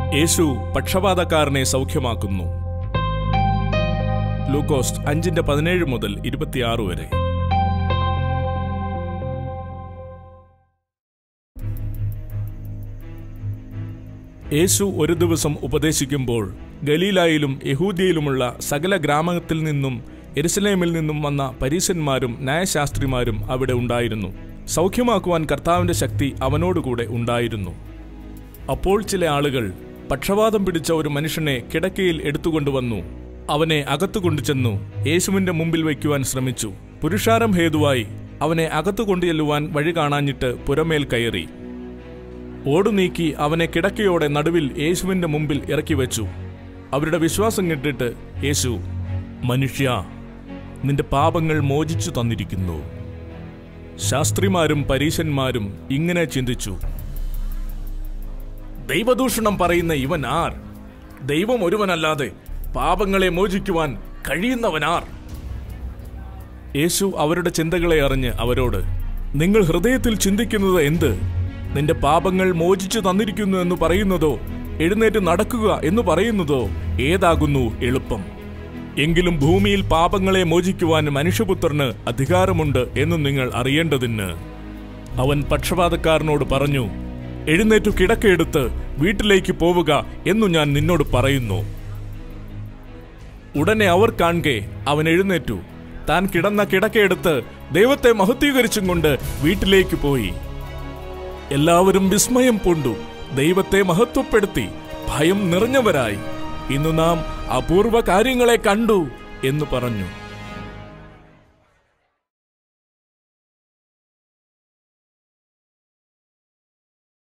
യേശു പക്ഷപാതക്കാരനെ സൗഖ്യമാക്കുന്നു ലൂക്കോസ് അഞ്ചിന്റെ പതിനേഴ് മുതൽ ഇരുപത്തിയാറ് വരെ യേശു ഒരു ദിവസം ഉപദേശിക്കുമ്പോൾ ഗലീലായിലും യഹൂദിയയിലുമുള്ള സകല ഗ്രാമത്തിൽ നിന്നും എരുസലേമിൽ നിന്നും വന്ന പരീശന്മാരും ന്യായശാസ്ത്രിമാരും അവിടെ ഉണ്ടായിരുന്നു സൗഖ്യമാക്കുവാൻ കർത്താവിന്റെ ശക്തി അവനോടുകൂടെ ഉണ്ടായിരുന്നു അപ്പോൾ ചില ആളുകൾ പക്ഷപാതം പിടിച്ച ഒരു മനുഷ്യനെ കിടക്കയിൽ എടുത്തുകൊണ്ടുവന്നു അവനെ അകത്തു കൊണ്ടുചെന്നു യേശുവിന്റെ മുമ്പിൽ വയ്ക്കുവാൻ ശ്രമിച്ചു പുരുഷാരം ഹേതുവായി അവനെ അകത്തു കൊണ്ടുചെല്ലുവാൻ വഴി കാണാഞ്ഞിട്ട് പുറമേൽ കയറി ഓടു നീക്കി അവനെ കിടക്കയോടെ നടുവിൽ യേശുവിന്റെ മുമ്പിൽ ഇറക്കി വെച്ചു അവരുടെ വിശ്വാസം കിട്ടിട്ട് യേശു മനുഷ്യ നിന്റെ പാപങ്ങൾ മോചിച്ചു തന്നിരിക്കുന്നു ശാസ്ത്രിമാരും പരീശന്മാരും ഇങ്ങനെ ചിന്തിച്ചു ദൈവദൂഷണം പറയുന്ന ഇവൻ ആർ ദൈവം ഒരുവനല്ലാതെ പാപങ്ങളെ മോചിക്കുവാൻ കഴിയുന്നവനാർ യേശു അവരുടെ ചിന്തകളെ അറിഞ്ഞ് അവരോട് നിങ്ങൾ ഹൃദയത്തിൽ ചിന്തിക്കുന്നത് എന്ത് നിന്റെ പാപങ്ങൾ മോചിച്ചു തന്നിരിക്കുന്നു എന്ന് പറയുന്നതോ എഴുന്നേറ്റ് നടക്കുക എന്ന് പറയുന്നതോ ഏതാകുന്നു എളുപ്പം എങ്കിലും ഭൂമിയിൽ പാപങ്ങളെ മോചിക്കുവാൻ മനുഷ്യപുത്രന് അധികാരമുണ്ട് എന്ന് നിങ്ങൾ അറിയേണ്ടതിന് അവൻ പക്ഷപാതക്കാരനോട് പറഞ്ഞു എഴുന്നേറ്റു കിടക്കയെടുത്ത് വീട്ടിലേക്ക് പോവുക എന്നു ഞാൻ നിന്നോട് പറയുന്നു ഉടനെ അവർ കാണുകെ അവൻ എഴുന്നേറ്റു താൻ കിടന്ന കിടക്കയെടുത്ത് ദൈവത്തെ മഹത്വീകരിച്ചും കൊണ്ട് വീട്ടിലേക്ക് പോയി എല്ലാവരും വിസ്മയം പൂണ്ടു ദൈവത്തെ മഹത്വപ്പെടുത്തി ഭയം നിറഞ്ഞവരായി ഇന്നു നാം അപൂർവ കാര്യങ്ങളെ കണ്ടു എന്ന് പറഞ്ഞു